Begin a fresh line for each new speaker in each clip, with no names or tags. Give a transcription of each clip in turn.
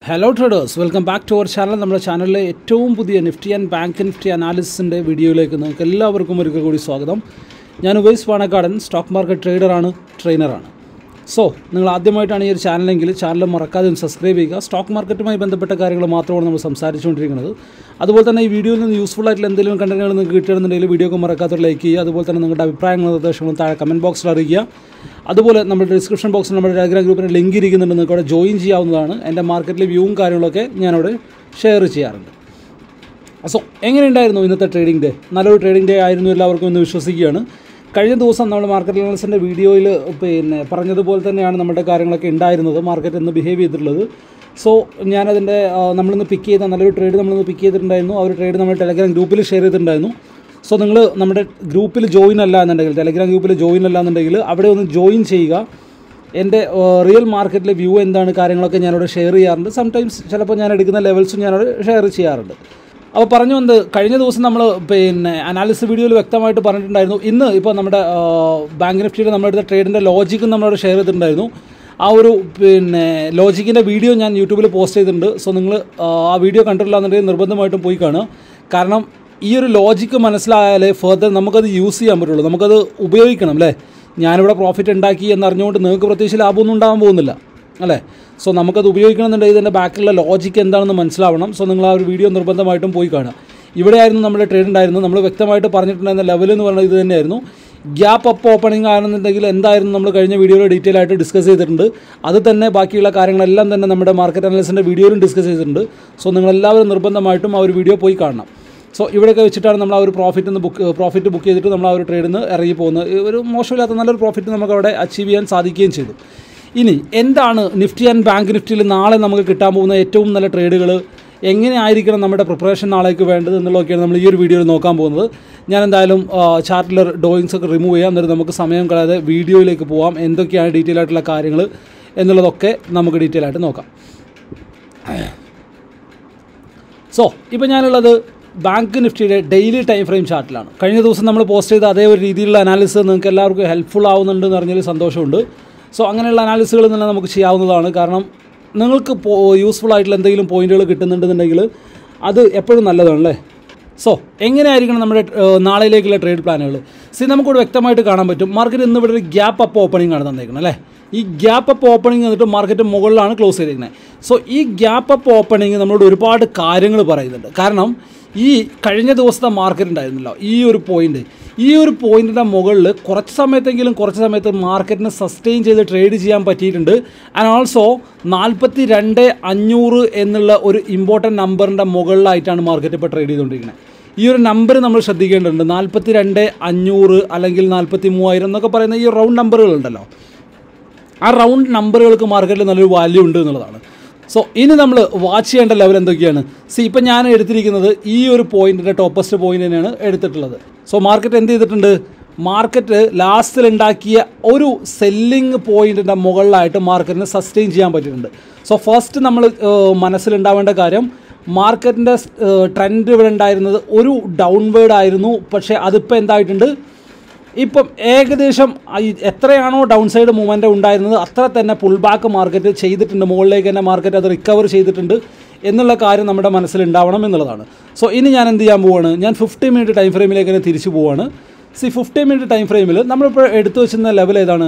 hello traders welcome back to our channel നമ്മുടെ ചാനലിലെ ഏറ്റവും പുതിയ നിഫ്റ്റി ആൻഡ് ബാങ്ക് നിഫ്റ്റി അനാലിസിൻ്റെ വീഡിയോയിലേക്ക് നിങ്ങൾക്ക് എല്ലാവർക്കും ഒരിക്കൽ കൂടി സ്വാഗതം ഞാൻ ഉവൈസ് പാണക്കാടൻ സ്റ്റോക്ക് മാർക്കറ്റ് ട്രേഡറാണ് ട്രെയിനറാണ് സോ നിങ്ങൾ ആദ്യമായിട്ടാണ് ഈ ഒരു ചാനലെങ്കിൽ ചാനൽ മറക്കാതെ ഒന്ന് സബ്സ്ക്രൈബ് ചെയ്യുക സ്റ്റോക്ക് മാർക്കറ്റുമായി ബന്ധപ്പെട്ട കാര്യങ്ങൾ മാത്രമാണ് നമ്മൾ സംസാരിച്ചുകൊണ്ടിരിക്കുന്നത് അതുപോലെ തന്നെ ഈ വീഡിയോയിൽ നിന്ന് യൂസ്ഫുൾ ആയിട്ടുള്ള എന്തെങ്കിലും കണ്ടന്റുകൾ നിങ്ങൾക്ക് കിട്ടുകയാണെന്നുണ്ടെങ്കിൽ വീഡിയോക്ക് മറക്കാത്ത ലൈക്ക് ചെയ്യുക അതുപോലെ തന്നെ നിങ്ങളുടെ അഭിപ്രായങ്ങളും നിർദ്ദേശങ്ങളും താഴെ കമൻറ്റ് ബോക്സിൽ അറിയിക്കുക അതുപോലെ നമ്മുടെ ഡിസ്ക്രിപ്ഷൻ ബോക്സിൽ നമ്മുടെ ടെലഗ്രാം ഗ്രൂപ്പിന് ലിങ്ക് ഇരിക്കുന്നുണ്ട് നിങ്ങൾക്ക് അവിടെ ജോയിൻ ചെയ്യാവുന്നതാണ് എൻ്റെ മാർക്കറ്റിലെ വ്യൂവും കാര്യങ്ങളൊക്കെ ഞാനവിടെ ഷെയർ ചെയ്യാറുണ്ട് സോ എങ്ങനെയുണ്ടായിരുന്നു ഇന്നത്തെ ട്രേഡിംഗ് ഡേ നല്ലൊരു ട്രേഡിംഗ് ഡേ ആയിരുന്നു എല്ലാവർക്കും എന്ന് വിശ്വസിക്കുകയാണ് കഴിഞ്ഞ ദിവസം നമ്മൾ മാർക്കറ്റ് അനാലിസിൻ്റെ വീഡിയോയിൽ പിന്നെ പറഞ്ഞതുപോലെ തന്നെയാണ് നമ്മുടെ കാര്യങ്ങളൊക്കെ ഉണ്ടായിരുന്നത് മാർക്കറ്റ് ഇന്ന് ബിഹേവ് ചെയ്തിട്ടുള്ളത് സോ ഞാനതിൻ്റെ ആ, നമ്മളിന്ന് പിക്ക് ചെയ്ത നല്ലൊരു ട്രേഡ് നമ്മളിന്ന് പിക്ക് ചെയ്തിട്ടുണ്ടായിരുന്നു ആ ഒരു ട്രേഡ് നമ്മൾ ടെലഗ്രാം ഗ്രൂപ്പിൽ ഷെയർ ചെയ്തിട്ടുണ്ടായിരുന്നു സോ നിങ്ങൾ നമ്മുടെ ഗ്രൂപ്പിൽ ജോയിൻ അല്ല എന്നുണ്ടെങ്കിൽ ടെലഗ്രാം ഗ്രൂപ്പിൽ ജോയിൻ അല്ല എന്നുണ്ടെങ്കിൽ അവിടെ ഒന്ന് ജോയിൻ ചെയ്യുക എൻ്റെ റിയൽ മാർക്കറ്റിലെ വ്യൂ എന്താണ് കാര്യങ്ങളൊക്കെ ഞാനവിടെ ഷെയർ ചെയ്യാറുണ്ട് സംടൈംസ് ചിലപ്പോൾ ഞാൻ എടുക്കുന്ന ലെവൽസും ഞാനവിടെ ഷെയർ ചെയ്യാറുണ്ട് അപ്പോൾ പറഞ്ഞു വന്നത് കഴിഞ്ഞ ദിവസം നമ്മൾ പിന്നെ അനാലിസിസ് വീഡിയോയിൽ വ്യക്തമായിട്ട് പറഞ്ഞിട്ടുണ്ടായിരുന്നു ഇന്ന് ഇപ്പോൾ നമ്മുടെ ആ, ബാങ്ക് നിഫ്റ്റിയുടെ നമ്മളെടുത്ത ട്രേഡിൻ്റെ ലോജിക്കും നമ്മളവിടെ ഷെയർ ചെയ്തിട്ടുണ്ടായിരുന്നു ആ ഒരു പിന്നെ ലോജിക്കിൻ്റെ വീഡിയോ ഞാൻ യൂട്യൂബിൽ പോസ്റ്റ് ചെയ്തിട്ടുണ്ട് സോ നിങ്ങൾ ആ വീഡിയോ കണ്ടിട്ടില്ല എന്നുണ്ടെങ്കിൽ നിർബന്ധമായിട്ടും പോയി കാണുക കാരണം ഈ ഒരു ലോജിക്ക് മനസ്സിലായാലേ ഫർദർ നമുക്കത് യൂസ് ചെയ്യാൻ പറ്റുള്ളൂ നമുക്കത് ഉപയോഗിക്കണം അല്ലേ ഞാനിവിടെ പ്രോഫിറ്റ് ഉണ്ടാക്കി എന്നറിഞ്ഞുകൊണ്ട് നിങ്ങൾക്ക് പ്രത്യേകിച്ച് ലാഭമൊന്നും ഉണ്ടാകാൻ പോകുന്നില്ല അല്ലേ സോ നമുക്കത് ഉപയോഗിക്കണമെന്നുണ്ടെങ്കിൽ ഇതിൻ്റെ ബാക്കിലുള്ള ലോജിക്ക് എന്താണെന്ന് മനസ്സിലാവണം സോ നിങ്ങൾ ആ ഒരു വീഡിയോ നിർബന്ധമായിട്ടും പോയി കാണുക ഇവിടെയായിരുന്നു നമ്മുടെ ട്രേഡ് ഉണ്ടായിരുന്നു നമ്മൾ വ്യക്തമായിട്ട് പറഞ്ഞിട്ടുണ്ടായിരുന്ന ലെവൽ എന്ന് പറയുന്നത് ഇത് തന്നെയായിരുന്നു ഗ്യാപ്പ് അപ്പ് ഓപ്പണിംഗ് ആണെന്നുണ്ടെങ്കിൽ എന്തായിരുന്നു നമ്മൾ കഴിഞ്ഞ വീഡിയോയിൽ ഡീറ്റെയിൽ ആയിട്ട് ഡിസ്കസ് ചെയ്തിട്ടുണ്ട് അത് തന്നെ ബാക്കിയുള്ള കാര്യങ്ങളെല്ലാം തന്നെ നമ്മുടെ മാർക്കറ്റ് അനാലിസിൻ്റെ വീഡിയോയിലും ഡിസ്കസ് ചെയ്തിട്ടുണ്ട് സോ നിങ്ങളെല്ലാവരും നിർബന്ധമായിട്ടും ആ ഒരു വീഡിയോ പോയി കാണണം സോ ഇവിടെയൊക്കെ വെച്ചിട്ടാണ് നമ്മൾ ആ ഒരു പ്രോഫിറ്റ് നിന്ന് ബുക്ക് പ്രോഫിറ്റ് ബുക്ക് ചെയ്തിട്ട് നമ്മൾ ആ ഒരു ട്രേഡിൽ നിന്ന് ഇറങ്ങി പോകുന്നത് ഈ ഒരു മോശമില്ലാത്ത നല്ലൊരു പ്രോഫിറ്റ് നമുക്ക് അവിടെ അച്ചീവ് ചെയ്യാൻ സാധിക്കുകയും ചെയ്തു ഇനി എന്താണ് നിഫ്റ്റി ആൻഡ് ബാങ്ക് നിഫ്റ്റിയിൽ നാളെ നമുക്ക് കിട്ടാൻ പോകുന്ന ഏറ്റവും നല്ല ട്രേഡുകൾ എങ്ങനെ ആയിരിക്കണം നമ്മുടെ പ്രിപ്പറേഷൻ നാളേക്ക് വേണ്ടത് എന്നുള്ളതൊക്കെയാണ് നമ്മൾ ഈ ഒരു വീഡിയോയിൽ നോക്കാൻ പോകുന്നത് ഞാൻ എന്തായാലും ചാർട്ടിലെ ഡ്രോയിങ്സ് ഒക്കെ റിമൂവ് ചെയ്യാം എന്നിട്ട് നമുക്ക് സമയം കളയാതെ വീഡിയോയിലേക്ക് പോവാം എന്തൊക്കെയാണ് ഡീറ്റെയിൽ ആയിട്ടുള്ള കാര്യങ്ങൾ എന്നുള്ളതൊക്കെ നമുക്ക് ഡീറ്റെയിൽ ആയിട്ട് നോക്കാം സോ ഇപ്പോൾ ഞാനുള്ളത് ബാങ്ക് നിഫ്റ്റിയുടെ ഡെയിലി ടൈം ഫ്രെയിം ചാർട്ടിലാണ് കഴിഞ്ഞ ദിവസം നമ്മൾ പോസ്റ്റ് ചെയ്ത അതേ ഒരു രീതിയിലുള്ള അനാലിസിസ് നിങ്ങൾക്ക് എല്ലാവർക്കും ഹെൽപ്ഫുൾ ആവുന്നുണ്ട് എന്ന് പറഞ്ഞാൽ സന്തോഷമുണ്ട് സോ അങ്ങനെയുള്ള അനാലിസുകൾ തന്നെ നമുക്ക് ചെയ്യാവുന്നതാണ് കാരണം നിങ്ങൾക്ക് യൂസ്ഫുൾ ആയിട്ടുള്ള എന്തെങ്കിലും പോയിന്റുകൾ കിട്ടുന്നുണ്ടെന്നുണ്ടെങ്കിൽ അത് എപ്പോഴും നല്ലതാണ് അല്ലേ സോ എങ്ങനെയായിരിക്കണം നമ്മുടെ ഏഹ്, നാളെയിലേക്കുള്ള ട്രേഡ് പ്ലാനുകൾ സി നമുക്കിവിടെ വ്യക്തമായിട്ട് കാണാൻ പറ്റും മാർക്കറ്റ് ഇന്ന് ഇവിടെ ഒരു ഗ്യാപ്പ് അപ്പ് ഓപ്പണിംഗ് ആണ് തന്നേക്കുന്നത് അല്ലേ ഈ ഗ്യാപ്പ് അപ്പ് ഓപ്പണിംഗ് എന്നിട്ട് മാർക്കറ്റ് മുകളിലാണ് ക്ലോസ് ചെയ്തിരിക്കുന്നത് സോ ഈ ഗ്യാപ്പ് അപ്പ് ഓപ്പണിംഗ് നമ്മളോട് ഒരുപാട് കാര്യങ്ങൾ പറയുന്നുണ്ട് കാരണം ഈ കഴിഞ്ഞ ദിവസത്തെ മാർക്കറ്റ് ഉണ്ടായിരുന്നല്ലോ ഈ ഒരു പോയിന്റ് ഈ ഒരു പോയിന്റിൻ്റെ മുകളിൽ കുറച്ച് സമയത്തെങ്കിലും കുറച്ച് സമയത്ത് മാർക്കറ്റിനെ സസ്റ്റെയിൻ ചെയ്ത് ട്രേഡ് ചെയ്യാൻ പറ്റിയിട്ടുണ്ട് ആൻഡ് ഓൾസോ നാൽപ്പത്തി രണ്ട് അഞ്ഞൂറ് എന്നുള്ള ഒരു ഇമ്പോർട്ടൻറ്റ് നമ്പറിൻ്റെ മുകളിലായിട്ടാണ് മാർക്കറ്റ് ഇപ്പോൾ ട്രേഡ് ചെയ്തുകൊണ്ടിരിക്കുന്നത് ഈ ഒരു നമ്പർ നമ്മൾ ശ്രദ്ധിക്കേണ്ടതുണ്ട് നാൽപ്പത്തി രണ്ട് അഞ്ഞൂറ് അല്ലെങ്കിൽ നാൽപ്പത്തി മൂവായിരം എന്നൊക്കെ പറയുന്ന ഈ റൗണ്ട് നമ്പറുകളുണ്ടല്ലോ ആ റൗണ്ട് നമ്പറുകൾക്ക് മാർക്കറ്റിൽ നല്ലൊരു വാല്യൂ ഉണ്ട് എന്നുള്ളതാണ് സോ ഇനി നമ്മൾ വാച്ച് ചെയ്യേണ്ട ലെവൽ എന്തൊക്കെയാണ് സി ഇപ്പം ഞാൻ എടുത്തിരിക്കുന്നത് ഈ ഒരു പോയിന്റിൻ്റെ ടോപ്പസ്റ്റ് പോയിന്റ് തന്നെയാണ് എടുത്തിട്ടുള്ളത് സോ മാർക്കറ്റ് എന്ത് ചെയ്തിട്ടുണ്ട് മാർക്കറ്റ് ലാസ്റ്റിൽ ഉണ്ടാക്കിയ ഒരു സെല്ലിംഗ് പോയിന്റിൻ്റെ മുകളിലായിട്ട് മാർക്കറ്റിന് സസ്റ്റെയിൻ ചെയ്യാൻ പറ്റിയിട്ടുണ്ട് സോ ഫസ്റ്റ് നമ്മൾ മനസ്സിലുണ്ടാവേണ്ട കാര്യം മാർക്കറ്റിൻ്റെ ട്രെൻഡ് ഇവിടെ ഉണ്ടായിരുന്നത് ഒരു ഡൗൺവേർഡ് ആയിരുന്നു പക്ഷേ അതിപ്പോൾ എന്തായിട്ടുണ്ട് ഇപ്പം ഏകദേശം ഈ എത്രയാണോ ഡൗൺ സൈഡ് മൂവ്മെൻറ്റ് ഉണ്ടായിരുന്നത് അത്ര തന്നെ പുൾ ബാക്ക് മാർക്കറ്റ് ചെയ്തിട്ടുണ്ട് മുകളിലേക്ക് തന്നെ മാർക്കറ്റ് അത് റിക്കവർ ചെയ്തിട്ടുണ്ട് എന്നുള്ള കാര്യം നമ്മുടെ മനസ്സിൽ ഉണ്ടാവണം എന്നുള്ളതാണ് സോ ഇനി ഞാൻ എന്ത് ചെയ്യാൻ പോവാണ് ഞാൻ ഫിഫ്റ്റി മിനിറ്റ് ടൈം ഫ്രെയിമിലേക്ക് തന്നെ തിരിച്ചു പോവാണ് സി ഫിഫ്റ്റി മിനിറ്റ് ടൈം ഫ്രെയിമിൽ നമ്മളിപ്പോൾ എടുത്തു വെച്ചിരുന്ന ലെവൽ ഏതാണ്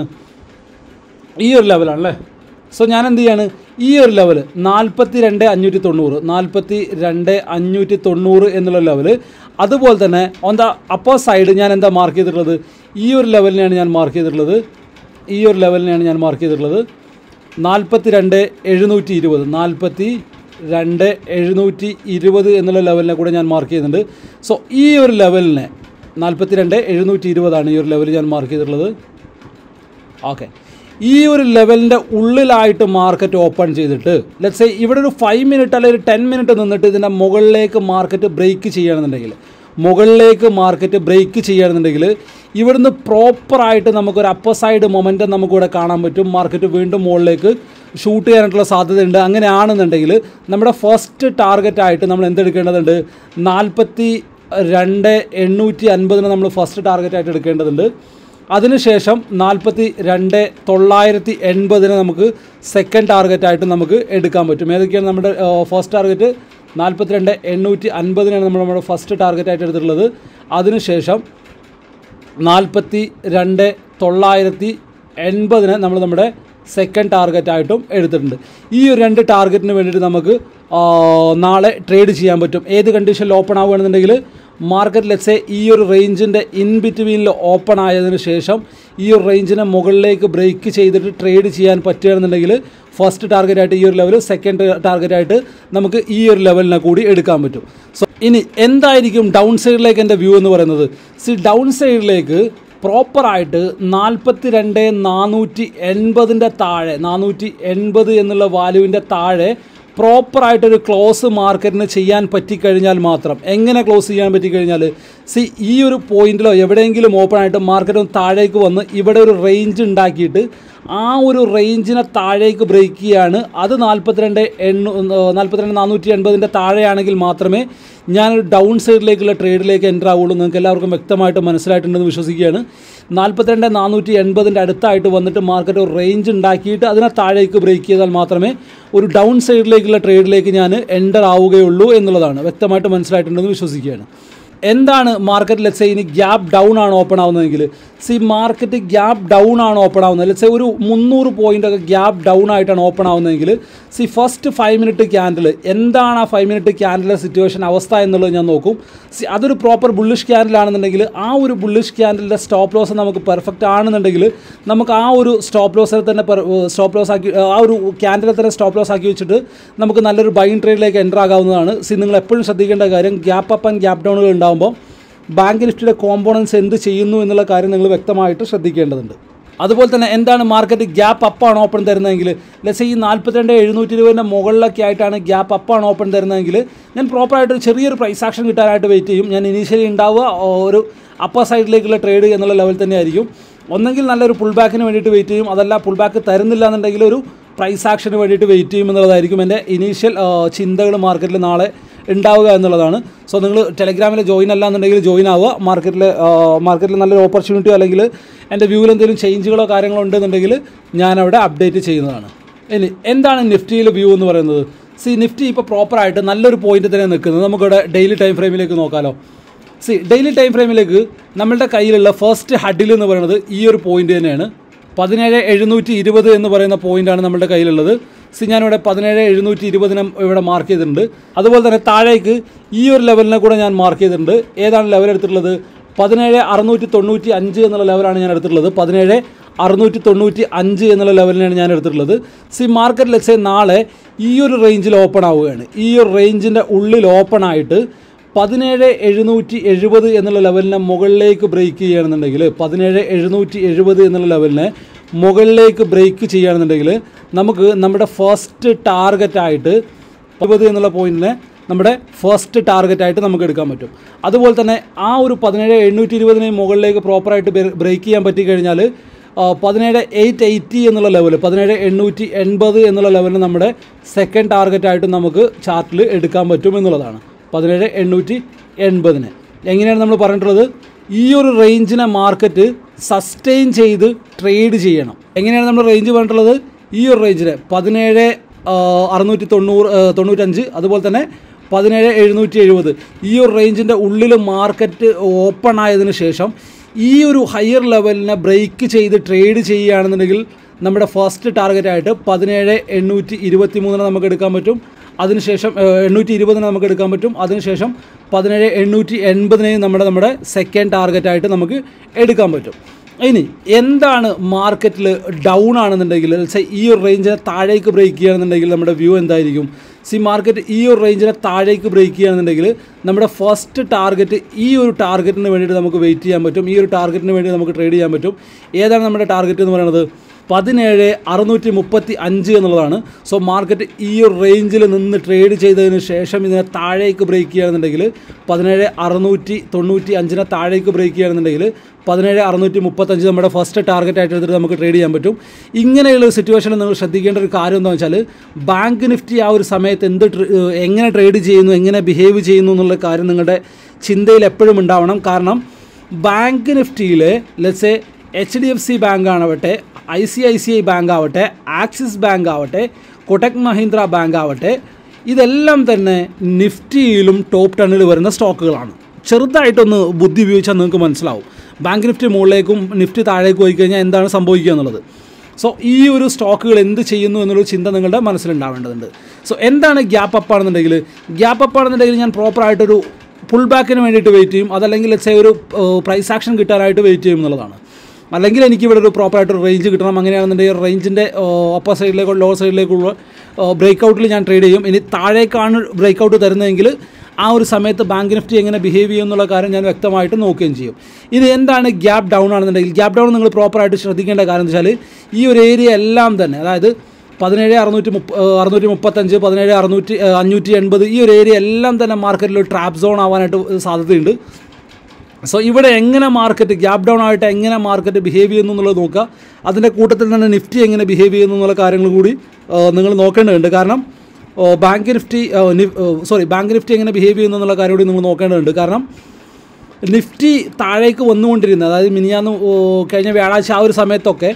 ഈ ഒരു ലെവലാണല്ലേ സോ ഞാൻ എന്ത് ചെയ്യാണ് ഈ ഒരു ലെവൽ നാൽപ്പത്തി രണ്ട് അഞ്ഞൂറ്റി തൊണ്ണൂറ് നാൽപ്പത്തി രണ്ട് അഞ്ഞൂറ്റി തൊണ്ണൂറ് എന്നുള്ള ലെവൽ അതുപോലെ തന്നെ ഓൺ ദ അപ്പർ സൈഡ് ഞാൻ എന്താ മാർക്ക് ചെയ്തിട്ടുള്ളത് ഈ ഒരു ലെവലിനെയാണ് ഞാൻ മാർക്ക് ചെയ്തിട്ടുള്ളത് ഈ ഒരു ലെവലിനെയാണ് ഞാൻ മാർക്ക് ചെയ്തിട്ടുള്ളത് നാൽപ്പത്തി രണ്ട് എഴുന്നൂറ്റി ഇരുപത് നാൽപ്പത്തി രണ്ട് എഴുന്നൂറ്റി ഇരുപത് എന്നുള്ള ലെവലിനെ കൂടെ ഞാൻ മാർക്ക് ചെയ്യുന്നുണ്ട് സോ ഈ ഒരു ലെവലിനെ നാൽപ്പത്തി രണ്ട് എഴുന്നൂറ്റി ഇരുപതാണ് ഈ ഒരു ലെവൽ ഞാൻ മാർക്ക് ചെയ്തിട്ടുള്ളത് ഓക്കെ ഈ ഒരു ലെവലിൻ്റെ ഉള്ളിലായിട്ട് മാർക്കറ്റ് ഓപ്പൺ ചെയ്തിട്ട് ലെറ്റ്സ് സേ ഇവിടെ ഒരു ഫൈവ് മിനിറ്റ് അല്ലെങ്കിൽ ഒരു ടെൻ മിനിറ്റ് നിന്നിട്ട് ഇതിൻ്റെ മുകളിലേക്ക് മാർക്കറ്റ് ബ്രേക്ക് ചെയ്യുകയാണെന്നുണ്ടെങ്കിൽ മുകളിലേക്ക് മാർക്കറ്റ് ബ്രേക്ക് ചെയ്യുകയാണെന്നുണ്ടെങ്കിൽ ഇവിടുന്ന് പ്രോപ്പറായിട്ട് നമുക്കൊരു അപ്പർ സൈഡ് മൊമെൻറ്റം നമുക്കിവിടെ കാണാൻ പറ്റും മാർക്കറ്റ് വീണ്ടും മുകളിലേക്ക് ഷൂട്ട് ചെയ്യാനായിട്ടുള്ള സാധ്യതയുണ്ട് അങ്ങനെയാണെന്നുണ്ടെങ്കിൽ നമ്മുടെ ഫസ്റ്റ് ടാർഗറ്റായിട്ട് നമ്മൾ എന്തെടുക്കേണ്ടതുണ്ട് നാൽപ്പത്തി രണ്ട് എണ്ണൂറ്റി അൻപതിന് നമ്മൾ ഫസ്റ്റ് ടാർഗറ്റായിട്ട് എടുക്കേണ്ടതുണ്ട് അതിനുശേഷം നാൽപ്പത്തി രണ്ട് തൊള്ളായിരത്തി എൺപതിന് നമുക്ക് സെക്കൻഡ് ടാർഗറ്റായിട്ട് നമുക്ക് എടുക്കാൻ പറ്റും ഏതൊക്കെയാണ് നമ്മുടെ ഫസ്റ്റ് ടാർഗറ്റ് നാൽപ്പത്തിരണ്ട് എണ്ണൂറ്റി അൻപതിനാണ് നമ്മൾ നമ്മുടെ ഫസ്റ്റ് ടാർഗറ്റായിട്ട് എടുത്തിട്ടുള്ളത് അതിനുശേഷം നാൽപ്പത്തി രണ്ട് തൊള്ളായിരത്തി എൺപതിന് നമ്മൾ നമ്മുടെ സെക്കൻഡ് ടാർഗറ്റായിട്ടും എടുത്തിട്ടുണ്ട് ഈ ഒരു രണ്ട് ടാർഗറ്റിന് വേണ്ടിയിട്ട് നമുക്ക് ആ, നാളെ ട്രേഡ് ചെയ്യാൻ പറ്റും ഏത് കണ്ടീഷനിൽ ഓപ്പൺ ആവുകയാണെന്നുണ്ടെങ്കിൽ മാർക്കറ്റ് ലെറ്റ്സെ ഈ ഒരു റേഞ്ചിൻ്റെ ഇൻ ബിറ്റ്വീനിൽ ഓപ്പൺ ആയതിനു ശേഷം ഈ ഒരു റേഞ്ചിനെ മുകളിലേക്ക് ബ്രേക്ക് ചെയ്തിട്ട് ട്രേഡ് ചെയ്യാൻ പറ്റുകയാണെന്നുണ്ടെങ്കിൽ ഫസ്റ്റ് ടാർഗറ്റായിട്ട് ഈ ഒരു ലെവൽ സെക്കൻഡ് ടാർഗറ്റായിട്ട് നമുക്ക് ഈ ഒരു ലെവലിനെ കൂടി എടുക്കാൻ പറ്റും സോ ഇനി എന്തായിരിക്കും ഡൗൺ സൈഡിലേക്ക് എൻ്റെ വ്യൂ എന്ന് പറയുന്നത് സി ഡൗൺ സൈഡിലേക്ക് പ്രോപ്പറായിട്ട് നാൽപ്പത്തി രണ്ട് നാനൂറ്റി എൺപതിൻ്റെ താഴെ നാനൂറ്റി എൺപത് എന്നുള്ള വാല്യൂവിൻ്റെ താഴെ പ്രോപ്പറായിട്ടൊരു ക്ലോസ് മാർക്കറ്റിന് ചെയ്യാൻ പറ്റിക്കഴിഞ്ഞാൽ മാത്രം എങ്ങനെ ക്ലോസ് ചെയ്യാൻ പറ്റിക്കഴിഞ്ഞാൽ സി ഈ ഒരു പോയിന്റിലോ എവിടെയെങ്കിലും ഓപ്പൺ ആയിട്ട് മാർക്കറ്റ് ഒന്ന് താഴേക്ക് വന്ന് ഇവിടെ ഒരു റേഞ്ച് ഉണ്ടാക്കിയിട്ട് ആ ഒരു റേഞ്ചിനെ താഴേക്ക് ബ്രേക്ക് ചെയ്യാണ് അത് നാൽപ്പത്തിരണ്ട് എണ്ണൂ നാൽപ്പത്തിരണ്ട് നാനൂറ്റി എൺപതിൻ്റെ താഴെയാണെങ്കിൽ മാത്രമേ ഞാനൊരു ഡൗൺ സൈഡിലേക്കുള്ള ട്രേഡിലേക്ക് എൻ്റർ ആവുള്ളൂ നിങ്ങൾക്ക് എല്ലാവർക്കും വ്യക്തമായിട്ട് മനസ്സിലായിട്ടുണ്ടെന്ന് വിശ്വസിക്കുകയാണ് നാൽപ്പത്തിരണ്ട് നാനൂറ്റി എൺപതിൻ്റെ അടുത്തായിട്ട് വന്നിട്ട് മാർക്കറ്റ് ഒരു റേഞ്ച് ഉണ്ടാക്കിയിട്ട് അതിനെ താഴേക്ക് ബ്രേക്ക് ചെയ്താൽ മാത്രമേ ഒരു ഡൗൺ സൈഡിലേക്കുള്ള ട്രേഡിലേക്ക് ഞാൻ എൻ്റർ ആവുകയുള്ളൂ എന്നുള്ളതാണ് വ്യക്തമായിട്ട് മനസ്സിലായിട്ടുണ്ടെന്ന് വിശ്വസിക്കുകയാണ് എന്താണ് മാർക്കറ്റ് ലെറ്റ്സ് ഇനി ഗ്യാപ്പ് ഡൗൺ ആണ് ഓപ്പൺ ആവുന്നതെങ്കിൽ സി മാർക്കറ്റ് ഗ്യാപ്പ് ഡൗൺ ആണ് ഓപ്പൺ ആവുന്നത് ലെറ്റ്സ് ഒരു മുന്നൂറ് പോയിന്റ് ഒക്കെ ഗ്യാപ്പ് ഡൗൺ ആയിട്ടാണ് ഓപ്പൺ ആവുന്നതെങ്കിൽ see first five minute candle എന്താണ് ആ ഫൈവ് മിനിറ്റ് ക്യാൻഡിലെ സിറ്റുവേഷൻ അവസ്ഥ എന്നുള്ളത് ഞാൻ നോക്കും സി അതൊരു പ്രോപ്പർ ബുള്ളിഷ് ക്യാൻഡിൽ ആണെന്നുണ്ടെങ്കിൽ ആ ഒരു ബുള്ളിഷ് ക്യാൻഡിലിൻ്റെ സ്റ്റോപ്പ് ലോസ് നമുക്ക് പെർഫെക്റ്റ് ആണെന്നുണ്ടെങ്കിൽ നമുക്ക് ആ ഒരു സ്റ്റോപ്പ് ലോസിനെ തന്നെ സ്റ്റോപ്പ് ലോസ് ആക്കി ആ ഒരു ക്യാൻഡിലെ തന്നെ സ്റ്റോപ്പ് ലോസ് ആക്കി വെച്ചിട്ട് നമുക്ക് നല്ലൊരു ബൈങ് ട്രേഡിലേക്ക് എൻ്റർ ആകാവുന്നതാണ് സി നിങ്ങൾ എപ്പോഴും ശ്രദ്ധിക്കേണ്ട കാര്യം ഗ്യാപ്പ് അപ്പ് ആൻഡ് ഗ്യാപ്പ് ഡൗണുകൾ ഉണ്ടാകുമ്പോൾ ബാങ്ക് നിഫ്റ്റിയുടെ കോമ്പോണൻസ് എന്ത് ചെയ്യുന്നു എന്നുള്ള കാര്യം നിങ്ങൾ വ്യക്തമായിട്ട് ശ്രദ്ധിക്കേണ്ടതുണ്ട് അതുപോലെ തന്നെ എന്താണ് മാർക്കറ്റ് ഗ്യാപ്പ് അപ്പാണ് ഓപ്പൺ തരുന്നതെങ്കിൽ ലെസ് ഈ നാൽപ്പത്തിരണ്ട് എഴുന്നൂറ്റി ഇരുപതിൻ്റെ മുകളിലൊക്കെ ആയിട്ടാണ് ഗ്യാപ്പ് അപ്പാണ് ഓപ്പൺ തരുന്നതെങ്കിൽ ഞാൻ പ്രോപ്പറായിട്ട് ഒരു ചെറിയൊരു പ്രൈസ് ആക്ഷൻ കിട്ടാനായിട്ട് വെയിറ്റ് ചെയ്യും ഞാൻ ഇനീഷ്യലി ഉണ്ടാവുക ഒരു അപ്പർ സൈഡിലേക്കുള്ള ട്രേഡ് എന്നുള്ള ലെവൽ തന്നെയായിരിക്കും ഒന്നെങ്കിൽ നല്ലൊരു പുൾ ബാക്കിന് വേണ്ടിയിട്ട് വെയിറ്റ് ചെയ്യും അതല്ല പുൾ ബാക്ക് തരുന്നില്ല എന്നുണ്ടെങ്കിൽ ഒരു പ്രൈസ് ആക്ഷന് വേണ്ടിയിട്ട് വെയിറ്റ് ചെയ്യും എന്നുള്ളതായിരിക്കും എൻ്റെ ഇനീഷ്യൽ ചിന്തകൾ മാർക്കറ്റിൽ നാളെ ഉണ്ടാവുക എന്നുള്ളതാണ് സോ നിങ്ങൾ ടെലഗ്രാമിൽ ജോയിൻ അല്ല എന്നുണ്ടെങ്കിൽ ജോയിൻ ആവുക മാർക്കറ്റിൽ മാർക്കറ്റിൽ നല്ലൊരു ഓപ്പർച്യൂണിറ്റി അല്ലെങ്കിൽ എൻ്റെ വ്യൂവിൽ എന്തെങ്കിലും ചേഞ്ചുകളോ കാര്യങ്ങളോ ഉണ്ടെന്നുണ്ടെങ്കിൽ ഞാനവിടെ അപ്ഡേറ്റ് ചെയ്യുന്നതാണ് ഇനി എന്താണ് നിഫ്റ്റിയിൽ വ്യൂ എന്ന് പറയുന്നത് സി നിഫ്റ്റി ഇപ്പോൾ പ്രോപ്പറായിട്ട് നല്ലൊരു പോയിന്റ് തന്നെ നിൽക്കുന്നത് നമുക്കിവിടെ ഡെയിലി ടൈം ഫ്രെയിമിലേക്ക് നോക്കാമല്ലോ സി ഡെയിലി ടൈം ഫ്രെയിമിലേക്ക് നമ്മളുടെ കയ്യിലുള്ള ഫസ്റ്റ് ഹഡിൽ എന്ന് പറയുന്നത് ഈ ഒരു പോയിന്റ് തന്നെയാണ് പതിനേഴ് എഴുന്നൂറ്റി ഇരുപത് എന്ന് പറയുന്ന പോയിന്റാണ് നമ്മുടെ കയ്യിലുള്ളത് സി ഞാനിവിടെ പതിനേഴ് എഴുന്നൂറ്റി ഇരുപതിനെ ഇവിടെ മാർക്ക് ചെയ്തിട്ടുണ്ട് അതുപോലെ തന്നെ താഴേക്ക് ഈ ഒരു ലെവലിനെ കൂടെ ഞാൻ മാർക്ക് ചെയ്തിട്ടുണ്ട് ഏതാണ് ലെവൽ എടുത്തിട്ടുള്ളത് പതിനേഴ് അറുന്നൂറ്റി തൊണ്ണൂറ്റി അഞ്ച് എന്നുള്ള ലെവലാണ് ഞാൻ എടുത്തിട്ടുള്ളത് പതിനേഴ് അറുന്നൂറ്റി തൊണ്ണൂറ്റി അഞ്ച് എന്നുള്ള ലെവലിനാണ് ഞാൻ എടുത്തിട്ടുള്ളത് സി മാർക്കറ്റ് ലെറ്റ്സേ നാളെ ഈ ഒരു റേഞ്ചിൽ ഓപ്പൺ ആവുകയാണ് ഈ ഒരു റേഞ്ചിൻ്റെ ഉള്ളിൽ ഓപ്പൺ ആയിട്ട് പതിനേഴ് എഴുന്നൂറ്റി എഴുപത് എന്നുള്ള ലെവലിനെ മുകളിലേക്ക് ബ്രേക്ക് ചെയ്യുകയാണെന്നുണ്ടെങ്കിൽ പതിനേഴ് എഴുന്നൂറ്റി എഴുപത് എന്നുള്ള ലെവലിനെ മുകളിലേക്ക് ബ്രേക്ക് ചെയ്യുകയാണെന്നുണ്ടെങ്കിൽ നമുക്ക് നമ്മുടെ ഫസ്റ്റ് ടാർഗറ്റായിട്ട് ഇരുപത് എന്നുള്ള പോയിന്റിനെ നമ്മുടെ ഫസ്റ്റ് ടാർഗറ്റായിട്ട് നമുക്ക് എടുക്കാൻ പറ്റും അതുപോലെ തന്നെ ആ ഒരു പതിനേഴ് എണ്ണൂറ്റി ഇരുപതിനെ മുകളിലേക്ക് പ്രോപ്പറായിട്ട് ബ്രേക്ക് ചെയ്യാൻ പറ്റിക്കഴിഞ്ഞാൽ പതിനേഴ് എയ്റ്റ് എയ്റ്റി എന്നുള്ള ലെവൽ പതിനേഴ് എണ്ണൂറ്റി എൺപത് എന്നുള്ള ലെവലിന് നമ്മുടെ സെക്കൻഡ് ടാർഗറ്റായിട്ട് നമുക്ക് ചാർട്ടിൽ എടുക്കാൻ പറ്റും എന്നുള്ളതാണ് പതിനേഴ് എണ്ണൂറ്റി എൺപതിന് എങ്ങനെയാണ് നമ്മൾ പറഞ്ഞിട്ടുള്ളത് ഈ ഒരു റേഞ്ചിനെ മാർക്കറ്റ് സസ്റ്റെയിൻ ചെയ്ത് ട്രേഡ് ചെയ്യണം എങ്ങനെയാണ് നമ്മൾ റേഞ്ച് പറഞ്ഞിട്ടുള്ളത് ഈ ഒരു റേഞ്ചിനെ പതിനേഴ് അറുന്നൂറ്റി തൊണ്ണൂറ് ആ, തൊണ്ണൂറ്റഞ്ച് അതുപോലെ തന്നെ പതിനേഴ് എഴുന്നൂറ്റി എഴുപത് ഈ ഒരു റേഞ്ചിൻ്റെ ഉള്ളിൽ മാർക്കറ്റ് ഓപ്പൺ ആയതിനു ശേഷം ഈ ഒരു ഹയർ ലെവലിനെ ബ്രേക്ക് ചെയ്ത് ട്രേഡ് ചെയ്യുകയാണെന്നുണ്ടെങ്കിൽ നമ്മുടെ ഫസ്റ്റ് ടാർഗറ്റായിട്ട് പതിനേഴ് എണ്ണൂറ്റി ഇരുപത്തി മൂന്നിന് നമുക്ക് എടുക്കാൻ പറ്റും അതിനുശേഷം ഏഹ്, എണ്ണൂറ്റി ഇരുപതിന് നമുക്ക് എടുക്കാൻ പറ്റും അതിനുശേഷം പതിനേഴ് എണ്ണൂറ്റി എൺപതിനെയും നമ്മുടെ നമ്മുടെ സെക്കൻഡ് ടാർഗറ്റായിട്ട് നമുക്ക് എടുക്കാൻ പറ്റും ഇനി എന്താണ് മാർക്കറ്റിൽ ഡൗൺ ആണെന്നുണ്ടെങ്കിൽ let's say ഈ ഒരു റേഞ്ചിനെ താഴേക്ക് ബ്രേക്ക് ചെയ്യുകയാണെന്നുണ്ടെങ്കിൽ നമ്മുടെ വ്യൂ എന്തായിരിക്കും സി മാർക്കറ്റ് ഈ ഒരു റേഞ്ചിനെ താഴേക്ക് ബ്രേക്ക് ചെയ്യുകയാണെന്നുണ്ടെങ്കിൽ നമ്മുടെ ഫസ്റ്റ് ടാർഗറ്റ് ഈ ഒരു ടാർഗറ്റിന് വേണ്ടിയിട്ട് നമുക്ക് വെയിറ്റ് ചെയ്യാൻ പറ്റും ഈ ഒരു ടാർഗറ്റിന് വേണ്ടി നമുക്ക് ട്രേഡ് ചെയ്യാൻ പറ്റും ഏതാണ് നമ്മുടെ ടാർഗറ്റ് എന്ന് പറയുന്നത് പതിനേഴ് അറുന്നൂറ്റി മുപ്പത്തി അഞ്ച് എന്നുള്ളതാണ് സോ മാർക്കറ്റ് ഈ ഒരു റേഞ്ചിൽ നിന്ന് ട്രേഡ് ചെയ്തതിന് ശേഷം ഇതിനെ താഴേക്ക് ബ്രേക്ക് ചെയ്യുകയാണെന്നുണ്ടെങ്കിൽ പതിനേഴ് അറുന്നൂറ്റി തൊണ്ണൂറ്റി അഞ്ചിനെ താഴേക്ക് ബ്രേക്ക് ചെയ്യുകയാണെന്നുണ്ടെങ്കിൽ പതിനേഴ് അറുന്നൂറ്റി മുപ്പത്തഞ്ച് നമ്മുടെ ഫസ്റ്റ് ടാർഗറ്റ് ആയിട്ട് എടുത്തിട്ട് നമുക്ക് ട്രേഡ് ചെയ്യാൻ പറ്റും ഇങ്ങനെയുള്ള സിറ്റുവേഷനിൽ നിങ്ങൾ ശ്രദ്ധിക്കേണ്ട ഒരു കാര്യം എന്താണെന്ന് വെച്ചാൽ ബാങ്ക് നിഫ്റ്റി ആ ഒരു സമയത്ത് എന്ത് ട്ര- ഏഹ് എങ്ങനെ ട്രേഡ് ചെയ്യുന്നു എങ്ങനെ ബിഹേവ് ചെയ്യുന്നു എന്നുള്ള കാര്യം നിങ്ങളുടെ ചിന്തയിൽ എപ്പോഴും ഉണ്ടാവണം കാരണം ബാങ്ക് നിഫ്റ്റിയിൽ let's say H D F C bank ആവട്ടെ I C I C I bank ആവട്ടെ ആക്സിസ് ബാങ്ക് ആവട്ടെ കൊട്ടക് മഹീന്ദ്ര ബാങ്ക് ആവട്ടെ ഇതെല്ലാം തന്നെ നിഫ്റ്റിയിലും ടോപ്പ് ടെണ്ണിൽ വരുന്ന സ്റ്റോക്കുകളാണ് ചെറുതായിട്ടൊന്ന് ബുദ്ധി ഉപയോഗിച്ചാൽ നിങ്ങൾക്ക് മനസ്സിലാവും ബാങ്ക് നിഫ്റ്റി മുകളിലേക്കും നിഫ്റ്റി താഴേക്കും പോയി കഴിഞ്ഞാൽ എന്താണ് സംഭവിക്കുക എന്നുള്ളത് സോ ഈ ഒരു സ്റ്റോക്കുകൾ എന്ത് ചെയ്യുന്നു എന്നുള്ള ചിന്ത നിങ്ങളുടെ മനസ്സിലുണ്ടാവേണ്ടതുണ്ട് സോ എന്താണ് ഗ്യാപ്പ് അപ്പ് ആണെന്നുണ്ടെങ്കിൽ ഗ്യാപ്പ് അപ്പ് ആണെന്നുണ്ടെങ്കിൽ ഞാൻ പ്രോപ്പറായിട്ടൊരു പുൾ ബാക്കിന് വേണ്ടിയിട്ട് വെയിറ്റ് ചെയ്യും അതല്ലെങ്കിൽ let's say ഒരു പ്രൈസ് ആക്ഷൻ കിട്ടാനായിട്ട് വെയിറ്റ് ചെയ്യും എന്നുള്ളതാണ് അല്ലെങ്കിൽ എനിക്ക് ഇവിടെ ഒരു പ്രോപ്പറായിട്ടൊരു റേഞ്ച് കിട്ടണം അങ്ങനെയാണെന്നുണ്ടെങ്കിൽ റേഞ്ചിൻ്റെ അപ്പർ സൈഡിലേക്കോ ലോവർ സൈഡിലേക്കുള്ള ബ്രേക്ക് ഔട്ടിൽ ഞാൻ ട്രേഡ് ചെയ്യും ഇനി താഴേക്കാണ് ബ്രേക്ക് ഔട്ട് തരുന്നതെങ്കിൽ ആ ഒരു സമയത്ത് ബാങ്ക് നിഫ്റ്റി എങ്ങനെ ബിഹേവ് ചെയ്യും എന്നുള്ള കാര്യം ഞാൻ വ്യക്തമായിട്ട് നോക്കുകയും ചെയ്യും ഇനി എന്താണ് ഗ്യാപ്പ് ഡൗൺ ആണെന്നുണ്ടെങ്കിൽ ഗ്യാപ്പ് ഡൗൺ നിങ്ങൾ പ്രോപ്പറായിട്ട് ശ്രദ്ധിക്കേണ്ട കാര്യം എന്ന് വെച്ചാൽ ഈ ഒരു ഏരിയ എല്ലാം തന്നെ അതായത് പതിനേഴ് അറുന്നൂറ്റി മുപ്പ അറുന്നൂറ്റി മുപ്പത്തഞ്ച് പതിനേഴ് അറുന്നൂറ്റി അഞ്ഞൂറ്റി എൺപത് ഈ ഒരു ഏരിയ എല്ലാം തന്നെ മാർക്കറ്റിൽ ഒരു ട്രാപ്പ് സോൺ ആവാനായിട്ട് സാധ്യതയുണ്ട് സോ ഇവിടെ എങ്ങനെ മാർക്കറ്റ് ഗ്യാപ്പ് ഡൗൺ ആയിട്ട് എങ്ങനെ മാർക്കറ്റ് ബിഹേവ് ചെയ്യുന്നു എന്നുള്ളത് നോക്കുക അതിൻ്റെ കൂട്ടത്തിൽ തന്നെ നിഫ്റ്റി എങ്ങനെ ബിഹേവ് ചെയ്യുന്നു എന്നുള്ള കാര്യങ്ങൾ കൂടി നിങ്ങൾ നോക്കേണ്ടതുണ്ട് കാരണം ഓ, bank Nifty sorry bank Nifty എങ്ങനെ ബിഹേവ് ചെയ്യുന്നു എന്നുള്ള കാര്യം കൂടി നിങ്ങൾ നോക്കേണ്ടതുണ്ട് കാരണം നിഫ്റ്റി താഴേക്ക് വന്നുകൊണ്ടിരുന്നത് അതായത് മിനിയാന്ന് ഓ, കഴിഞ്ഞ വ്യാഴാഴ്ച ആ ഒരു സമയത്തൊക്കെ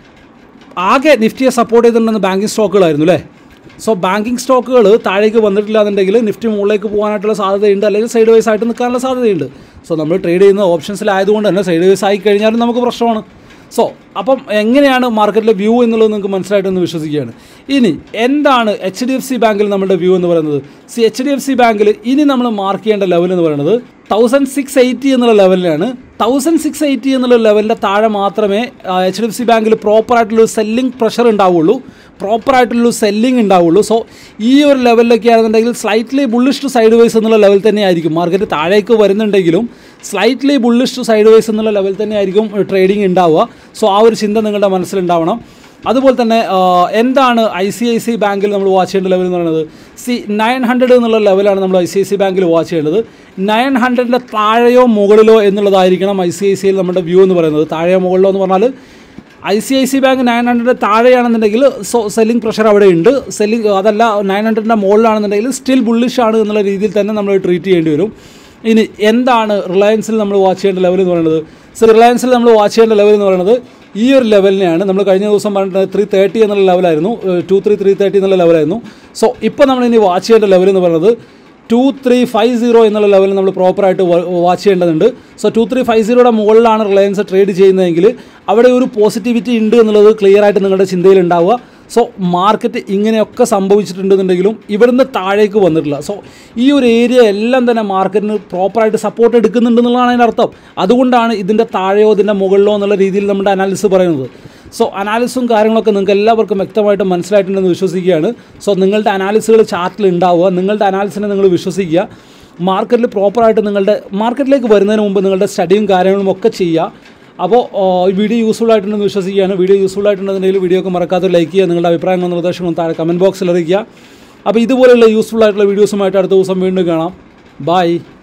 ആകെ നിഫ്റ്റിയെ സപ്പോർട്ട് ചെയ്തിട്ടുണ്ടെന്ന് ബാങ്കിങ് സ്റ്റോക്കുകളായിരുന്നു അല്ലേ സോ ബാങ്കിങ് സ്റ്റോക്കുകൾ താഴേക്ക് വന്നിട്ടില്ല എന്നുണ്ടെങ്കിൽ നിഫ്റ്റി മുകളിലേക്ക് പോകാനായിട്ടുള്ള സാധ്യതയുണ്ട് അല്ലെങ്കിൽ സൈഡ് വൈസ് ആയിട്ട് നിൽക്കാനുള്ള സാധ്യതയുണ്ട് സോ നമ്മൾ ട്രേഡ് ചെയ്യുന്ന ഓപ്ഷൻസിലായതുകൊണ്ട് തന്നെ സൈഡ് വൈസ് ആയി കഴിഞ്ഞാലും നമുക്ക് പ്രശ്നമാണ് സോ അപ്പം എങ്ങനെയാണ് മാർക്കറ്റിലെ വ്യൂ എന്നുള്ളത് നിങ്ങൾക്ക് മനസ്സിലായിട്ടെന്ന് വിശ്വസിക്കുകയാണ് ഇനി എന്താണ് എച്ച് ഡി എഫ് സി ബാങ്കിൽ നമ്മുടെ വ്യൂ എന്ന് പറയുന്നത് C H D F C ബാങ്കിൽ ഇനി നമ്മൾ മാർക്ക് ചെയ്യേണ്ട ലെവൽ എന്ന് പറയുന്നത് തൗസൻഡ് സിക്സ് എയ്റ്റി എന്നുള്ള ലെവലിലാണ് തൗസൻഡ് സിക്സ് എയ്റ്റി എന്നുള്ള ലെവലിൻ്റെ താഴെ മാത്രമേ എച്ച് ഡി എഫ് സി ബാങ്കിൽ പ്രോപ്പറായിട്ടുള്ളൊരു സെല്ലിംഗ് പ്രഷർ ഉണ്ടാവുള്ളൂ പ്രോപ്പറായിട്ടുള്ളൊരു സെല്ലിംഗ് ഉണ്ടാവുള്ളൂ സോ ഈ ഒരു ലെവലിലൊക്കെ ആണെന്നുണ്ടെങ്കിൽ slightly bullish to sideways എന്നുള്ള ലെവൽ തന്നെയായിരിക്കും മാർക്കറ്റ് താഴേക്ക് വരുന്നുണ്ടെങ്കിലും slightly bullish to sideways എന്നുള്ള ലെവൽ തന്നെയായിരിക്കും ട്രേഡിംഗ് ഉണ്ടാവുക സോ ആ ഒരു ചിന്ത നിങ്ങളുടെ മനസ്സിലുണ്ടാവണം അതുപോലെ തന്നെ ആ, എന്താണ് ഐ സി ഐ സി ബാങ്കിൽ നമ്മൾ വാച്ച് ചെയ്യേണ്ട ലെവൽ എന്ന് പറയുന്നത് സി നയൻ ഹൺഡ്രഡ് എന്നുള്ള ലെവലാണ് നമ്മൾ ഐ സി ഐ സി ബാങ്കിൽ വാച്ച് ചെയ്യേണ്ടത് നയൻ ഹൺഡ്രഡിൻ്റെ താഴെയോ മുകളിലോ എന്നുള്ളതായിരിക്കണം ഐ സി ഐ സിയിൽ നമ്മുടെ വ്യൂ എന്ന് പറയുന്നത് താഴെയോ മുകളിലോ എന്ന് പറഞ്ഞാൽ I C I C bank nine hundred താഴെയാണെന്നുണ്ടെങ്കിൽ സോ സെല്ലിംഗ് പ്രഷർ അവിടെ ഉണ്ട് സെല്ലിംഗ് അതല്ല നയൻ ഹൺഡ്രഡിൻ്റെ മുകളിലാണെന്നുണ്ടെങ്കിൽ സ്റ്റിൽ ബുള്ളിഷ് ആണ് എന്നുള്ള രീതിയിൽ തന്നെ നമ്മൾ ട്രീറ്റ് ചെയ്യേണ്ടി വരും ഇനി എന്താണ് റിലയൻസിൽ നമ്മൾ വാച്ച് ചെയ്യേണ്ട ലെവൽ എന്ന് പറയുന്നത് സോ റിലയൻസിൽ നമ്മൾ വാച്ച് ചെയ്യേണ്ട ലെവൽ എന്ന് പറയുന്നത് ഈ ഒരു ലെവലിനെയാണ് നമ്മൾ കഴിഞ്ഞ ദിവസം പറഞ്ഞിട്ട് ത്രീ തേർട്ടി എന്നുള്ള ലെവലായിരുന്നു ടു ത്രീ ത്രീ തേർട്ടി എന്നുള്ള ലെവലായിരുന്നു സോ ഇപ്പോൾ നമ്മൾ ഇനി വാച്ച് ചെയ്യേണ്ട ലെവൽ എന്ന് പറയുന്നത് ടു ത്രീ ഫൈവ് സീറോ എന്നുള്ള ലെവലിൽ നമ്മൾ പ്രോപ്പറായിട്ട് വാച്ച് ചെയ്യേണ്ടതുണ്ട് സോ ടു ത്രീ ഫൈവ് സീറോയുടെ മുകളിലാണ് റിലയൻസ് ട്രേഡ് ചെയ്യുന്നതെങ്കിൽ അവിടെ ഒരു പോസിറ്റിവിറ്റി ഉണ്ട് എന്നുള്ളത് ക്ലിയർ ആയിട്ട് നിങ്ങളുടെ ചിന്തയിൽ ഉണ്ടാവുക സോ മാർക്കറ്റ് ഇങ്ങനെയൊക്കെ സംഭവിച്ചിട്ടുണ്ടെന്നുണ്ടെങ്കിലും ഇവിടുന്ന് താഴേക്ക് വന്നിട്ടില്ല സോ ഈ ഒരു ഏരിയ എല്ലാം തന്നെ മാർക്കറ്റിന് പ്രോപ്പറായിട്ട് സപ്പോർട്ട് എടുക്കുന്നുണ്ടെന്നുള്ളതാണ് അതിൻ്റെ അർത്ഥം അതുകൊണ്ടാണ് ഇതിൻ്റെ താഴെയോ ഇതിൻ്റെ മുകളിലോ എന്നുള്ള രീതിയിൽ നമ്മുടെ അനാലിസിസ് പറയുന്നത് സോ അനാലിസും കാര്യങ്ങളൊക്കെ നിങ്ങൾക്ക് എല്ലാവർക്കും വ്യക്തമായിട്ട് മനസ്സിലായിട്ടുണ്ടെന്ന് വിശ്വസിക്കുകയാണ് സോ നിങ്ങളുടെ അനാലിസുകൾ ചാർട്ടിൽ ഉണ്ടാവുക നിങ്ങളുടെ അനാലിസിനെ നിങ്ങൾ വിശ്വസിക്കുക മാർക്കറ്റിൽ പ്രോപ്പറായിട്ട് നിങ്ങളുടെ മാർക്കറ്റിലേക്ക് വരുന്നതിന് മുമ്പ് നിങ്ങളുടെ സ്റ്റഡിയും കാര്യങ്ങളും ഒക്കെ ചെയ്യുക അപ്പോൾ ഈ വീഡിയോ യൂസ്ഫുൾ ആയിട്ടുണ്ടെന്ന് വിശ്വസിക്കുകയാണ് വീഡിയോ യൂസ്ഫുൾ ആയിട്ടുണ്ടെന്നുണ്ടെങ്കിൽ വീഡിയോ ഒക്കെ മറക്കാതെ ലൈക്ക് ചെയ്യുക നിങ്ങളുടെ അഭിപ്രായങ്ങളും നിർദ്ദേശങ്ങളും താഴെ കമൻറ്റ് ബോക്സിൽ അറിയിക്കുക അപ്പോൾ ഇതുപോലെയുള്ള യൂസ്ഫുൾ ആയിട്ടുള്ള വീഡിയോസുമായിട്ട് അടുത്ത ദിവസം വീണ്ടും കാണാം ബൈ